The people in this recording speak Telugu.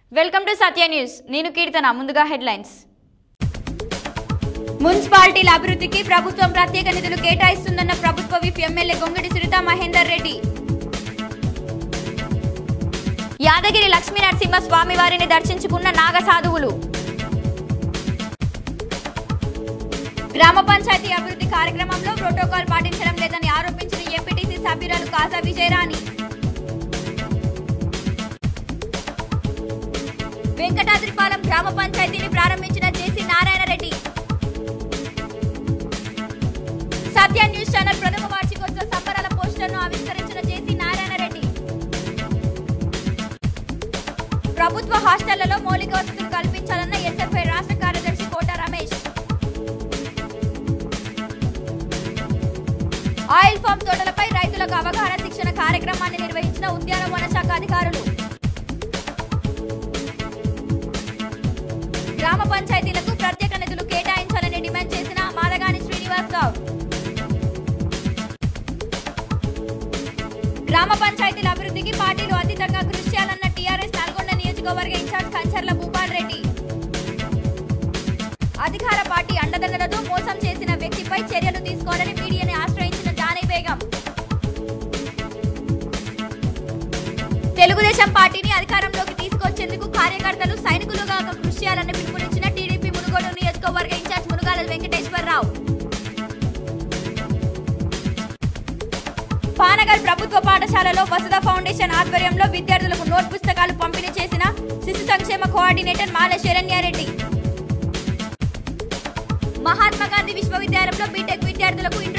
వెల్కమ్ టు సత్య న్యూస్ నేను కీర్తన ముందుగా హెడ్లైన్స్ మున్సిపాలిటీల అభివృద్ధికి ప్రభుత్వం ప్రత్యేక నిధులు కేటాయిస్తుందన్న ప్రభుత్వ విప్ ఎమ్మెల్యే గొంగడి సునీత మహేందర్ రెడ్డి యాదగిరి లక్ష్మీ నరసింహ స్వామి వారిని దర్శించుకున్న నాగ సాధువులు గ్రామ పంచాయతీ అభివృద్ధి కార్యక్రమంలో ప్రోటోకాల్ పాటించడం లేదని ఆరోపించిన ఎంపీటీసీ సభ్యురాలు కాసా విజయరాణి వెంకటాద్రిపాలెం గ్రామ పంచాయతీని ప్రారంభించిన JC Narayana Reddy Satya news channel ప్రథమ వార్షికోత్సవ సంబరాల పోస్టర్ను ఆవిష్కరించిన జేసీ నారాయణ రెడ్డి ప్రభుత్వ హాస్టళ్లలో మౌలిక వసతులు కల్పించాలన్న ఎస్ఎఫ్ఐ రాష్ట్ర కార్యదర్శి కోట రమేష్ ఆయిల్ ఫామ్ తోటలపై రైతులకు అవగాహన శిక్షణ కార్యక్రమాన్ని నిర్వహించిన ఉద్యానవన శాఖ అధికారులు గ్రామ పంచాయతీలకు ప్రత్యేక నిధులు కేటాయించాలని డిమాండ్ చేసిన మాదగాని శ్రీనివాస్ రావు గ్రామ పంచాయతీల అభివృద్ధికి పార్టీలు అతీతంగా కృషి చేయాలన్న టీఆర్ఎస్ నల్గొండ నియోజకవర్గ ఇన్ఛార్జ్ కంచర్ల భూపాల్ రెడ్డి అధికార పార్టీ అండదండలతో మోసం చేసిన వ్యక్తిపై చర్యలు తీసుకోవాలని మీడియాని ఆశ్రయించిన జానీ బేగం తెలుగుదేశం పార్టీని అధికారంలోకి తీసుకొచ్చేందుకు కార్యకర్తలు సైనికులుగా కృషి చేయాలని పిలుపునిచ్చిన టీడీపీ మునుగోడు నియోజకవర్గ ఇన్ఛార్జ్ మునుగాల వెంకటేశ్వరరావు పానగల్ ప్రభుత్వ పాఠశాలలో వసుధ ఫౌండేషన్ ఆధ్వర్యంలో విద్యార్థులకు నోట్ పుస్తకాలు పంపిణీ చేసిన శిశు సంక్షేమ కోఆర్డినేటర్ మాల శరణ్యారెడ్డి మహాత్మా గాంధీ విశ్వవిద్యాలయంలో బీటెక్ విద్యార్థులకు ఇంటర్